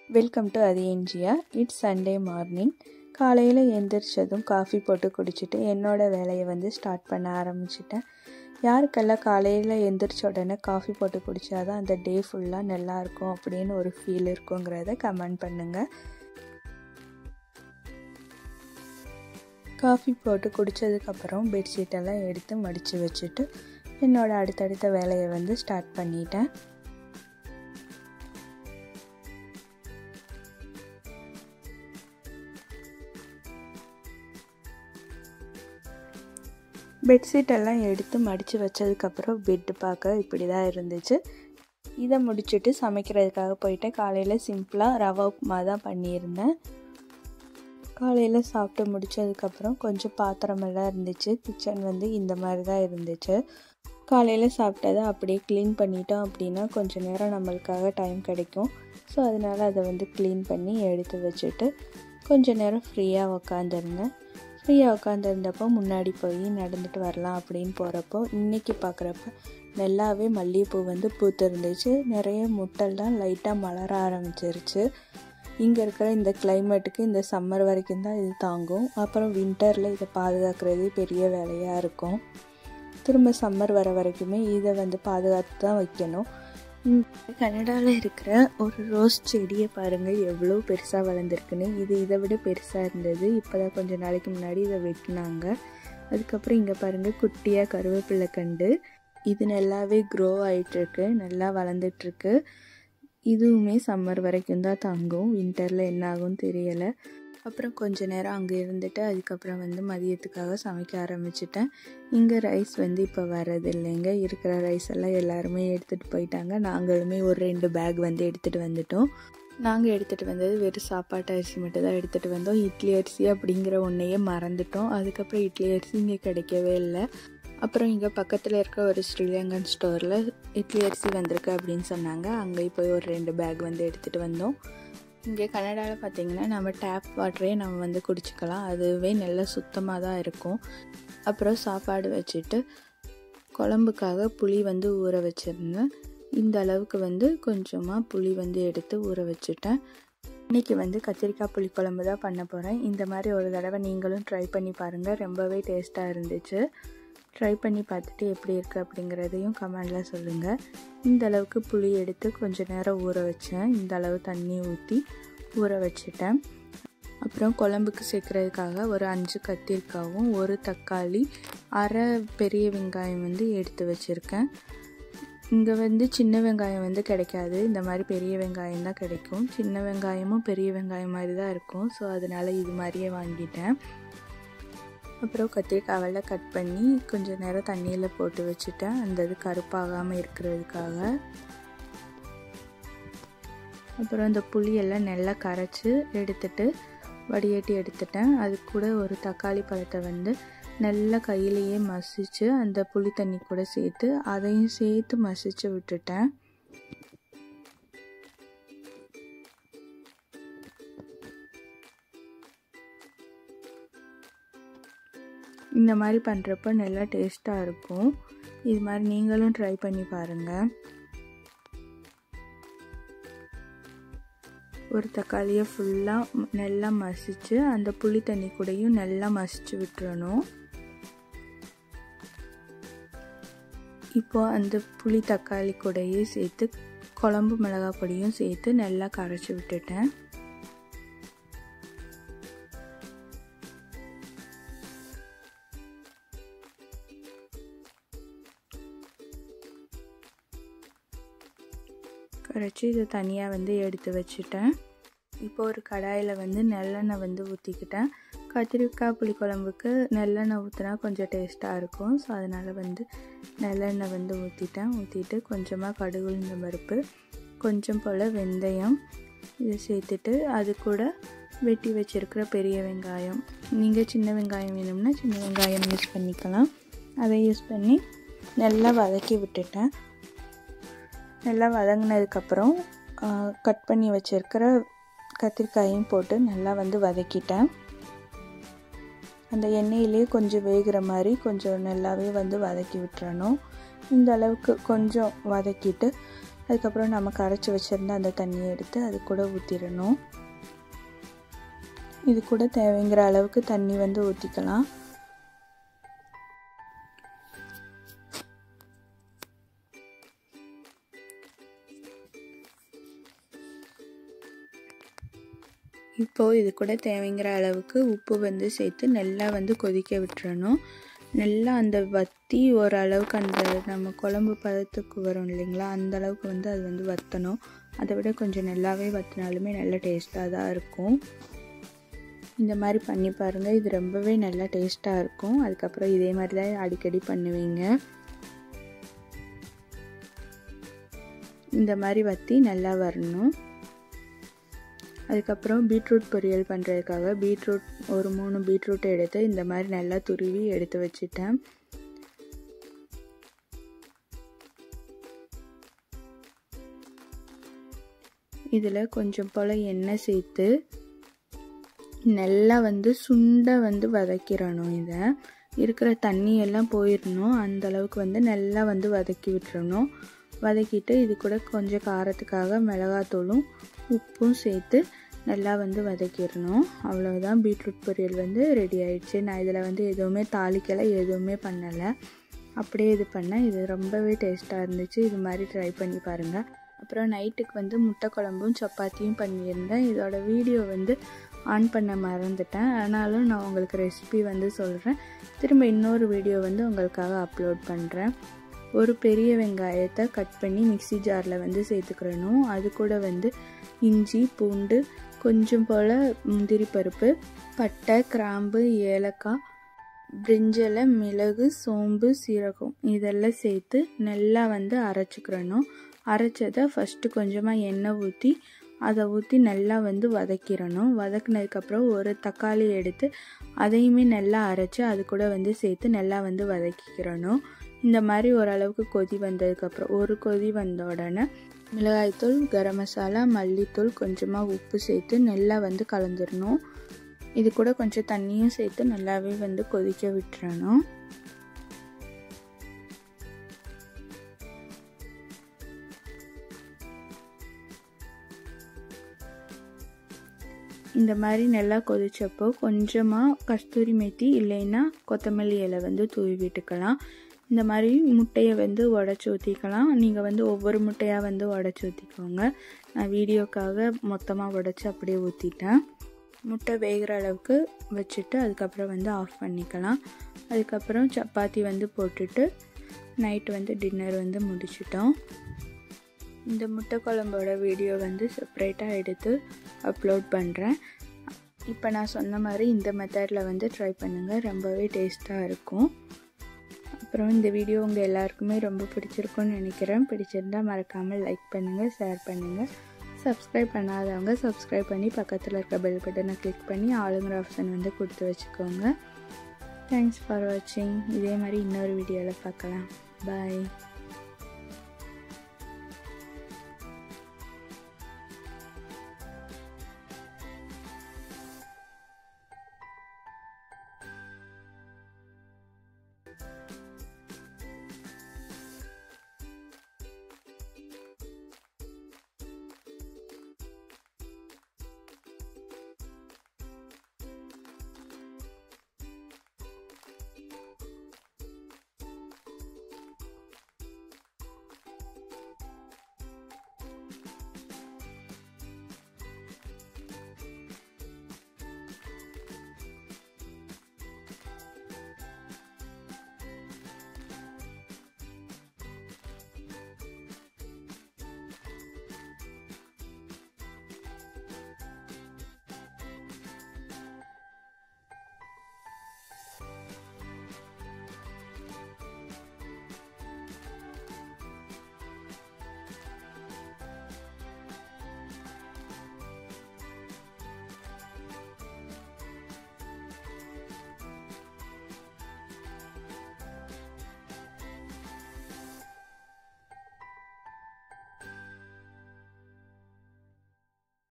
welcome to அது என்ஜியா it's Sunday morning காலையில் எந்திரிச்சதும் coffee போட்டு குடிச்சிட்டு என்னோட வேலையை வந்து ஸ்டார்ட் பண்ண ஆரம்பிச்சிட்டேன் யாருக்கெல்லாம் காலையில் எந்திரிச்ச உடனே காஃபி போட்டு குடித்தாதான் அந்த டே ஃபுல்லாக நல்லாயிருக்கும் அப்படின்னு ஒரு ஃபீல் இருக்குங்கிறத கமெண்ட் பண்ணுங்கள் காஃபி போட்டு குடித்ததுக்கப்புறம் பெட்ஷீட்டெல்லாம் எடுத்து மடித்து வச்சுட்டு என்னோடய அடுத்தடுத்த வேலையை வந்து ஸ்டார்ட் பண்ணிட்டேன் பெட்ஷீட் எல்லாம் எடுத்து மடித்து வச்சதுக்கப்புறம் பெட்டு பார்க்க இப்படி தான் இருந்துச்சு இதை முடிச்சுட்டு சமைக்கிறதுக்காக போயிட்டேன் காலையில் சிம்பிளாக ரவா உப்புமா தான் பண்ணியிருந்தேன் காலையில் சாப்பிட்டு முடித்ததுக்கப்புறம் கொஞ்சம் பாத்திரமெல்லாம் இருந்துச்சு கிச்சன் வந்து இந்த மாதிரி தான் இருந்துச்சு காலையில் சாப்பிட்டதை அப்படியே க்ளீன் பண்ணிட்டோம் அப்படின்னா கொஞ்சம் நேரம் நம்மளுக்காக டைம் கிடைக்கும் ஸோ அதனால் அதை வந்து க்ளீன் பண்ணி எடுத்து வச்சுட்டு கொஞ்சம் நேரம் ஃப்ரீயாக உக்காந்துருந்தேன் ஃப்ரீயாக உட்காந்துருந்தப்போ முன்னாடி போய் நடந்துட்டு வரலாம் அப்படின்னு போகிறப்போ இன்றைக்கி பார்க்குறப்ப நல்லாவே மல்லிகைப்பூ வந்து பூத்து இருந்துச்சு நிறைய முட்டெல்லாம் லைட்டாக மலர ஆரம்பிச்சிருச்சு இங்கே இருக்கிற இந்த கிளைமேட்டுக்கு இந்த சம்மர் வரைக்கும் தான் இது தாங்கும் அப்புறம் வின்டரில் இதை பாதுகாக்கிறது பெரிய வேலையாக இருக்கும் திரும்ப சம்மர் வர வரைக்குமே இதை வந்து பாதுகாத்து தான் வைக்கணும் கனடாவில் இருக்கிற ஒரு ரோஸ் செடியை பாருங்கள் எவ்வளோ பெருசாக வளர்ந்துருக்குன்னு இது இதை விட பெருசாக இருந்தது இப்போ தான் கொஞ்சம் நாளைக்கு முன்னாடி இதை வெட்டினாங்க அதுக்கப்புறம் இங்கே பாருங்கள் குட்டியாக கருவேப்பிலை கண்டு இது நல்லாவே க்ரோ ஆகிட்டுருக்கு நல்லா வளர்ந்துட்டுருக்கு இதுவுமே சம்மர் வரைக்கும் தான் தங்கும் வின்டரில் என்ன ஆகும்னு தெரியலை அப்புறம் கொஞ்ச நேரம் அங்கே இருந்துட்டு அதுக்கப்புறம் வந்து மதியத்துக்காக சமைக்க ஆரம்பிச்சிட்டேன் இங்கே ரைஸ் வந்து இப்போ வர்றது இல்லைங்க இருக்கிற ரைஸ் எல்லாம் எல்லாருமே எடுத்துகிட்டு போயிட்டாங்க நாங்களுமே ஒரு ரெண்டு பேக் வந்து எடுத்துகிட்டு வந்துட்டோம் நாங்கள் எடுத்துகிட்டு வந்தது வெறும் சாப்பாட்டு அரிசி மட்டும் தான் எடுத்துகிட்டு வந்தோம் இட்லி அரிசி அப்படிங்கிற ஒன்றையே மறந்துட்டோம் அதுக்கப்புறம் இட்லி அரிசி இங்கே கிடைக்கவே இல்லை அப்புறம் இங்கே பக்கத்தில் இருக்க ஒரு ஸ்ரீலங்கன் ஸ்டோரில் இட்லி அரிசி வந்திருக்கு அப்படின்னு சொன்னாங்க அங்கே போய் ஒரு ரெண்டு பேக் வந்து எடுத்துகிட்டு வந்தோம் இங்கே கனடாவில் பார்த்திங்கன்னா நம்ம டேப் வாட்டரே நம்ம வந்து குடிச்சிக்கலாம் அதுவே நல்லா சுத்தமாக தான் இருக்கும் அப்புறம் சாப்பாடு வச்சுட்டு குழம்புக்காக புளி வந்து ஊற வச்சுருந்தேன் இந்த அளவுக்கு வந்து கொஞ்சமாக புளி வந்து எடுத்து ஊற வச்சுட்டேன் இன்றைக்கி வந்து கத்திரிக்காய் புளி குழம்பு தான் பண்ண போகிறேன் இந்த மாதிரி ஒரு தடவை நீங்களும் ட்ரை பண்ணி பாருங்கள் ரொம்பவே டேஸ்ட்டாக இருந்துச்சு ட்ரை பண்ணி பார்த்துட்டு எப்படி இருக்குது அப்படிங்கிறதையும் கமெண்டில் சொல்லுங்கள் இந்த அளவுக்கு புளி எடுத்து கொஞ்சம் நேரம் ஊற வச்சேன் இந்த அளவு தண்ணி ஊற்றி ஊற வச்சுட்டேன் அப்புறம் குழம்புக்கு சேர்க்குறதுக்காக ஒரு அஞ்சு கத்திரிக்காவும் ஒரு தக்காளி அரை பெரிய வெங்காயம் வந்து எடுத்து வச்சுருக்கேன் இங்கே வந்து சின்ன வெங்காயம் வந்து கிடைக்காது இந்த மாதிரி பெரிய வெங்காயம் தான் கிடைக்கும் சின்ன வெங்காயமும் பெரிய வெங்காயம் மாதிரி தான் இருக்கும் ஸோ அதனால் இது மாதிரியே வாங்கிட்டேன் அப்புறம் கத்திரிக்காவெல்லாம் கட் பண்ணி கொஞ்சம் நேரம் தண்ணியில் போட்டு வச்சுட்டேன் அந்த இது கருப்பாகாமல் இருக்கிறதுக்காக அப்புறம் அந்த புளியெல்லாம் நல்லா கரைச்சி எடுத்துட்டு வடிகட்டி எடுத்துட்டேன் அது கூட ஒரு தக்காளி பழத்தை வந்து நல்லா கையிலேயே மசிச்சு அந்த புளி தண்ணி கூட சேர்த்து அதையும் சேர்த்து மசிச்சு விட்டுட்டேன் இந்த மாதிரி பண்ணுறப்ப நல்லா டேஸ்ட்டாக இருக்கும் இது மாதிரி நீங்களும் ட்ரை பண்ணி பாருங்கள் ஒரு தக்காளியை ஃபுல்லாக நல்லா மசித்து அந்த புளி தண்ணி கூடயும் நல்லா மசிச்சு விட்டுறணும் இப்போது அந்த புளி தக்காளி கூடையே சேர்த்து குழம்பு மிளகாய் பொடியும் சேர்த்து நல்லா கரைச்சி விட்டுட்டேன் கரைச்சி இதை தனியாக வந்து எடுத்து வச்சுட்டேன் இப்போ ஒரு கடாயில் வந்து நல்லெண்ணெய் வந்து ஊற்றிக்கிட்டேன் கத்திரிக்காய் புளிக்குழம்புக்கு நல்லெண்ணெய் ஊற்றினா கொஞ்சம் டேஸ்ட்டாக இருக்கும் ஸோ அதனால் வந்து நல்லெண்ணெய் வந்து ஊற்றிட்டேன் ஊற்றிட்டு கொஞ்சமாக கடுகு உளுந்த பருப்பு கொஞ்சம் போல் வெந்தயம் இதை சேர்த்துட்டு அது கூட வெட்டி வச்சுருக்கிற பெரிய வெங்காயம் நீங்கள் சின்ன வெங்காயம் வேணும்னா சின்ன வெங்காயம் யூஸ் பண்ணிக்கலாம் அதை யூஸ் பண்ணி நல்லா வதக்கி விட்டுட்டேன் நல்லா வதங்கினதுக்கப்புறம் கட் பண்ணி வச்சுருக்கிற கத்திரிக்காயும் போட்டு நல்லா வந்து வதக்கிட்டேன் அந்த எண்ணெயிலே கொஞ்சம் வேகிற மாதிரி கொஞ்சம் நல்லாவே வந்து வதக்கி விட்டுறணும் இந்த அளவுக்கு கொஞ்சம் வதக்கிட்டு அதுக்கப்புறம் நம்ம கரைச்சி வச்சுருந்த அந்த தண்ணியை எடுத்து அது கூட ஊற்றிடணும் இது கூட தேவைங்கிற அளவுக்கு தண்ணி வந்து ஊற்றிக்கலாம் இப்போது இது கூட தேவைங்கிற அளவுக்கு உப்பு வந்து சேர்த்து நல்லா வந்து கொதிக்க விட்டுறணும் நல்லா அந்த வத்தி ஓரளவுக்கு அந்த நம்ம குழம்பு பதத்துக்கு வரும் இல்லைங்களா அந்த அளவுக்கு வந்து அது வந்து வற்றணும் அதை விட கொஞ்சம் நல்லாவே வற்றினாலுமே நல்ல டேஸ்ட்டாக தான் இருக்கும் இந்த மாதிரி பண்ணி பாருங்கள் இது ரொம்பவே நல்லா டேஸ்ட்டாக இருக்கும் அதுக்கப்புறம் இதே மாதிரி தான் அடிக்கடி பண்ணுவீங்க இந்த மாதிரி வற்றி நல்லா வரணும் அதுக்கப்புறம் பீட்ரூட் பொரியல் பண்ணுறதுக்காக பீட்ரூட் ஒரு மூணு பீட்ரூட் எடுத்து இந்த மாதிரி நல்லா துருவி எடுத்து வச்சுட்டேன் இதில் கொஞ்சம் போல் எண்ணெய் சேர்த்து நல்லா வந்து சுண்டை வந்து வதக்கிடணும் இதை இருக்கிற தண்ணியெல்லாம் போயிடணும் அந்த அளவுக்கு வந்து நல்லா வந்து வதக்கி விட்டுறணும் வதக்கிட்டு இது கூட கொஞ்சம் காரத்துக்காக மிளகாத்தூளும் உப்பும் சேர்த்து நல்லா வந்து வதக்கிடணும் அவ்வளோதான் பீட்ரூட் பொரியல் வந்து ரெடி ஆயிடுச்சு நான் இதில் வந்து எதுவுமே தாளிக்கலை எதுவுமே பண்ணலை அப்படியே இது பண்ணேன் இது ரொம்பவே டேஸ்ட்டாக இருந்துச்சு இது மாதிரி ட்ரை பண்ணி பாருங்கள் அப்புறம் நைட்டுக்கு வந்து முட்டை குழம்பும் சப்பாத்தியும் பண்ணியிருந்தேன் இதோட வீடியோ வந்து ஆன் பண்ண மறந்துட்டேன் ஆனாலும் நான் உங்களுக்கு ரெசிபி வந்து சொல்கிறேன் திரும்ப இன்னொரு வீடியோ வந்து உங்களுக்காக அப்லோட் பண்ணுறேன் ஒரு பெரிய வெங்காயத்தை கட் பண்ணி மிக்சி ஜாரில் வந்து சேர்த்துக்கிறணும் அது கூட வந்து இஞ்சி பூண்டு கொஞ்சம் போல் முந்திரி பருப்பு பட்டை கிராம்பு ஏலக்காய் பிரிஞ்சலை மிளகு சோம்பு சீரகம் இதெல்லாம் சேர்த்து நல்லா வந்து அரைச்சிக்கிறணும் அரைச்சதை ஃபஸ்ட்டு கொஞ்சமாக எண்ணெய் ஊற்றி அதை ஊற்றி நல்லா வந்து வதக்கிடணும் வதக்குனதுக்கப்புறம் ஒரு தக்காளி எடுத்து அதையுமே நல்லா அரைச்சி அது கூட வந்து சேர்த்து நல்லா வந்து வதக்கிக்கிறணும் இந்த மாதிரி ஓரளவுக்கு கொதி வந்ததுக்கப்புறம் ஒரு கொதி வந்த உடனே மிளகாய்த்தூள் கரம் மசாலா மல்லித்தூள் கொஞ்சமாக உப்பு சேர்த்து நல்லா வந்து கலந்துடணும் இது கூட கொஞ்சம் தண்ணியும் சேர்த்து நல்லாவே வந்து கொதிக்க விட்டுறணும் இந்த மாதிரி நல்லா கொதிச்சப்போ கொஞ்சமாக கஸ்தூரி மெத்தி இல்லைன்னா கொத்தமல்லி இலை வந்து தூவி விட்டுக்கலாம் இந்த மாதிரி முட்டையை வந்து உடச்சி ஊற்றிக்கலாம் நீங்கள் வந்து ஒவ்வொரு முட்டையாக வந்து உடச்சி ஊற்றிக்கோங்க நான் வீடியோக்காக மொத்தமாக உடச்சி அப்படியே ஊற்றிட்டேன் முட்டை வேகிற அளவுக்கு வச்சுட்டு அதுக்கப்புறம் வந்து ஆஃப் பண்ணிக்கலாம் அதுக்கப்புறம் சப்பாத்தி வந்து போட்டுட்டு நைட்டு வந்து டின்னர் வந்து முடிச்சிட்டோம் இந்த முட்டை குழம்போட வீடியோ வந்து செப்ரேட்டாக எடுத்து அப்லோட் பண்ணுறேன் இப்போ நான் சொன்ன மாதிரி இந்த மெத்தடில் வந்து ட்ரை பண்ணுங்கள் ரொம்பவே டேஸ்ட்டாக இருக்கும் அப்புறம் இந்த வீடியோ உங்கள் எல்லாருக்குமே ரொம்ப பிடிச்சிருக்கும்னு நினைக்கிறேன் பிடிச்சிருந்தால் மறக்காமல் லைக் பண்ணுங்கள் ஷேர் பண்ணுங்கள் சப்ஸ்கிரைப் பண்ணாதவங்க சப்ஸ்கிரைப் பண்ணி பக்கத்தில் இருக்க பெல் பட்டனை கிளிக் பண்ணி ஆளுங்கிற ஆப்ஷன் வந்து கொடுத்து வச்சுக்கோங்க தேங்க்ஸ் ஃபார் வாட்சிங் இதே மாதிரி இன்னொரு வீடியோவில் பார்க்கலாம் பாய்